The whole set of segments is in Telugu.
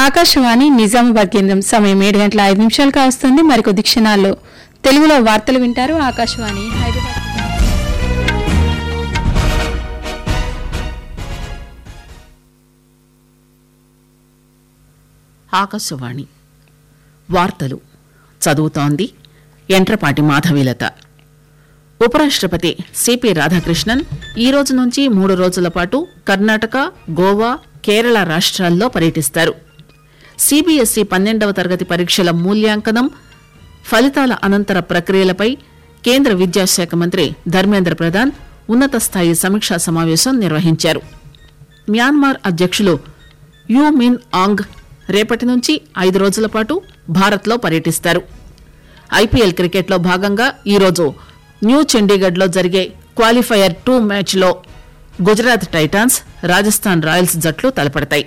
ఆకాశవాణి నిజామాబాద్ కేంద్రం సమయం ఏడు గంటల ఐదు నిమిషాలు కావస్తుంది మరికొద్ది క్షణాల్లో తెలుగులో వార్తలు వింటారు ఆకాశవాణి హైదరాబాద్ ఆకాశవాణి వార్తలు చదువుతోంది ఎంట్రపాటి మాధవీలత ఉపరాష్ట్రపతి సిపి రాధాకృష్ణన్ ఈ రోజు నుంచి మూడు రోజుల పాటు కర్ణాటక గోవా కేరళ రాష్ట్రాల్లో పర్యటిస్తారు సిబిఎస్ఈ పన్నెండవ తరగతి పరీక్షల మూల్యాంకనం ఫలితాల అనంతర ప్రక్రియలపై కేంద్ర విద్యాశాఖ మంత్రి ధర్మేంద్ర ప్రధాన్ ఉన్నత స్థాయి సమీక్షా సమావేశం నిర్వహించారు మ్యాన్మార్ అధ్యక్షులు యూ మిన్ ఆంగ్ రేపటి నుంచి ఐదు రోజుల పాటు భారత్లో పర్యటిస్తారు ఐపీఎల్ క్రికెట్లో భాగంగా ఈరోజు న్యూ చండీగఢ్లో జరిగే క్వాలిఫైయర్ టూ మ్యాచ్లో గుజరాత్ టైటాన్స్ రాజస్థాన్ రాయల్స్ జట్లు తలపడతాయి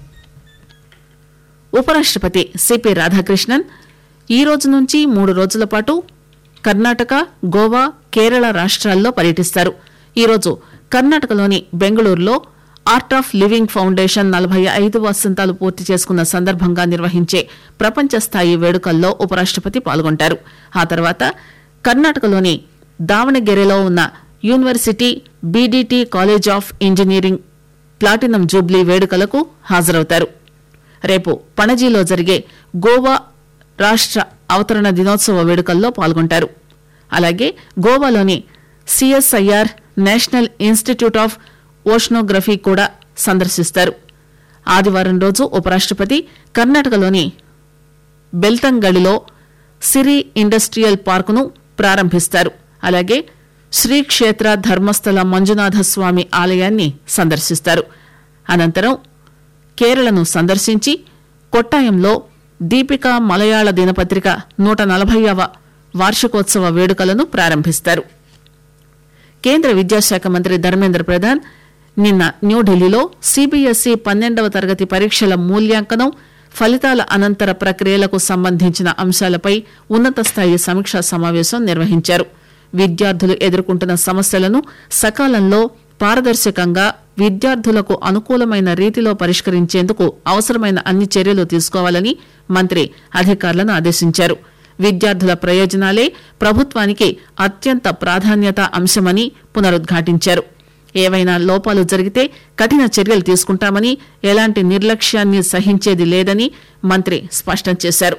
ఉపరాష్ట్రపతి సిపి రాధాకృష్ణన్ ఈ రోజు నుంచి మూడు రోజుల పాటు కర్ణాటక గోవా కేరళ రాష్ట్రాల్లో పర్యటిస్తారు ఈరోజు కర్ణాటకలోని బెంగళూరులో ఆర్ట్ ఆఫ్ లివింగ్ ఫౌండేషన్ నలభై ఐదు వసంతాలు పూర్తి చేసుకున్న సందర్భంగా నిర్వహించే ప్రపంచ స్థాయి వేడుకల్లో ఉపరాష్ట్రపతి పాల్గొంటారు ఆ తర్వాత కర్ణాటకలోని దావణగెరెలో ఉన్న university BDT college of engineering platinum jubilee వేడుకలకు హాజరవుతారు రేపు పణజీలో జరిగే గోవా రాష్ట్ర అవతరణ దినోత్సవ వేడుకల్లో పాల్గొంటారు అలాగే గోవాలోని CSIR national institute of oceanography కూడా సందర్శిస్తారు ఆదివారం రోజు ఉపరాష్ట్రపతి కర్ణాటకలోని బెల్తంగడిలో సిరి ఇండస్ట్రియల్ పార్కును ప్రారంభిస్తారు అలాగే శ్రీ క్షేత్ర ధర్మస్థల మంజునాథ స్వామి ఆలయాన్ని సందర్శిస్తారు అనంతరం కేరళను సందర్శించి కొట్టాయంలో దీపిక మలయాళ దినపత్రిక నూట నలభైవ వార్షికోత్సవ వేడుకలను ప్రారంభిస్తారు కేంద్ర విద్యాశాఖ మంత్రి ధర్మేంద్ర ప్రధాన్ నిన్న న్యూఢిల్లీలో సిబిఎస్ఈ పన్నెండవ తరగతి పరీక్షల మూల్యాంకనం ఫలితాల అనంతర ప్రక్రియలకు సంబంధించిన అంశాలపై ఉన్నత స్థాయి సమీక్షా సమావేశం నిర్వహించారు విద్యార్థులు ఎదుర్కొంటున్న సమస్యలను సకాలంలో పారదర్శకంగా విద్యార్థులకు అనుకూలమైన రీతిలో పరిష్కరించేందుకు అవసరమైన అన్ని చర్యలు తీసుకోవాలని మంత్రి అధికారులను ఆదేశించారు విద్యార్థుల ప్రయోజనాలే ప్రభుత్వానికి అత్యంత ప్రాధాన్యత అంశమని పునరుద్ఘాటించారు ఏవైనా లోపాలు జరిగితే కఠిన చర్యలు తీసుకుంటామని ఎలాంటి నిర్లక్ష్యాన్ని సహించేది లేదని మంత్రి స్పష్టం చేశారు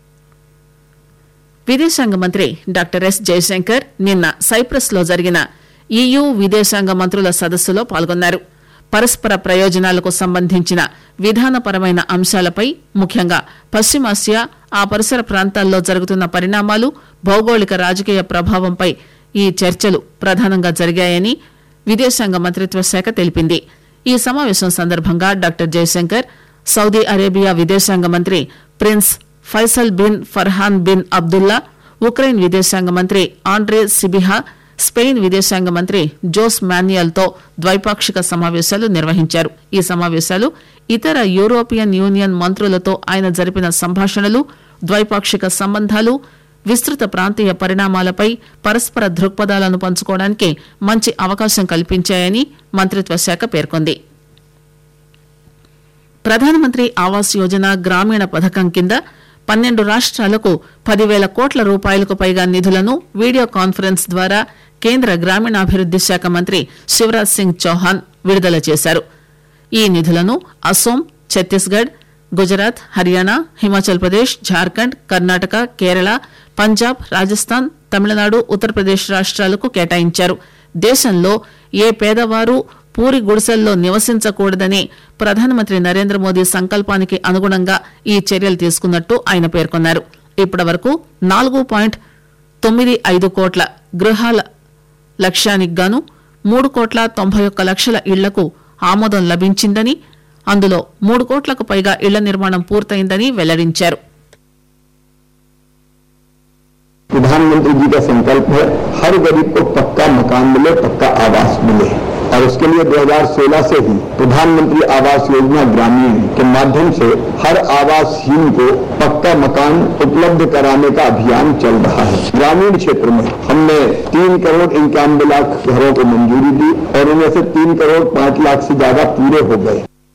విదేశాంగ మంత్రి డాక్టర్ ఎస్ జయశంకర్ నిన్న సైప్రస్ లో జరిగిన ఈయూ విదేశాంగ మంత్రుల సదస్సులో పాల్గొన్నారు పరస్పర ప్రయోజనాలకు సంబంధించిన విధానపరమైన అంశాలపై ముఖ్యంగా పశ్చిమాసియా ఆ పరిసర ప్రాంతాల్లో జరుగుతున్న పరిణామాలు భౌగోళిక రాజకీయ ప్రభావంపై ఈ చర్చలు ప్రధానంగా జరిగాయని విదేశాంగ మంత్రిత్వ శాఖ తెలిపింది ఈ సమావేశం సందర్భంగా డాక్టర్ జయశంకర్ సౌదీ అరేబియా విదేశాంగ మంత్రి prince Faisal bin Farhan bin Abdullah Ukraine విదేశాంగ మంత్రి ఆండ్రే సిబిహా స్పెయిన్ విదేశాంగ మంత్రి జోస్ మాన్యుయల్ తో ద్వైపాక్షిక సమావేశాలు నిర్వహించారు ఈ సమావేశాలు ఇతర యూరోపియన్ యూనియన్ మంత్రులతో ఆయన జరిపిన సంభాషణలు ద్వైపాక్షిక సంబంధాలు విస్తృత ప్రాంతీయ పరిణామాలపై పరస్పర దృక్పథాలను పంచుకోవడానికి మంచి అవకాశం కల్పించాయని మంత్రిత్వ శాఖ పేర్కొంది ప్రధానమంత్రి ఆవాస్ యోజన గ్రామీణ పథకం కింద పన్నెండు రాష్ట్రాలకు పదివేల కోట్ల రూపాయలకు పైగా నిధులను వీడియో కాన్ఫరెన్స్ ద్వారా కేంద్ర గ్రామీణాభివృద్ది శాఖ మంత్రి శివరాజ్ సింగ్ చౌహాన్ విడుదల చేశారు ఈ నిధులను అసోం ఛత్తీస్గఢ్ గుజరాత్ హర్యానా హిమాచల్ ప్రదేశ్ జార్ఖండ్ కర్ణాటక కేరళ పంజాబ్ రాజస్థాన్ తమిళనాడు ఉత్తరప్రదేశ్ రాష్ట్రాలకు కేటాయించారు దేశంలో ఏ పేదవారు పూరి గుడిసెల్లో నివసించకూడదని ప్రధానమంత్రి నరేంద్ర మోదీ సంకల్పానికి అనుగుణంగా ఈ చర్యలు తీసుకున్నట్టు ఆయన పేర్కొన్నారు ఇప్పటి వరకు నాలుగు పాయింట్ తొమ్మిది ఐదు కోట్ల గృహాల లక్ష్యానికి గాను మూడు కోట్ల తొంభై ఒక్క లక్షల ఇళ్లకు ఆమోదం లభించిందని అందులో మూడు కోట్లకు పైగా ఇళ్ల నిర్మాణం పూర్తయిందని వెల్లడించారు प्रधानमंत्री जी का संकल्प है हर गरीब को पक्का मकान मिले पक्का आवास मिले और उसके लिए 2016 से ही प्रधानमंत्री आवास योजना ग्रामीण के माध्यम से हर आवासहीन को पक्का मकान उपलब्ध कराने का अभियान चल रहा है ग्रामीण क्षेत्र में हमने तीन करोड़ इक्यानवे लाख घरों को मंजूरी दी और उनमें से तीन करोड़ पांच लाख से ज्यादा पूरे हो गए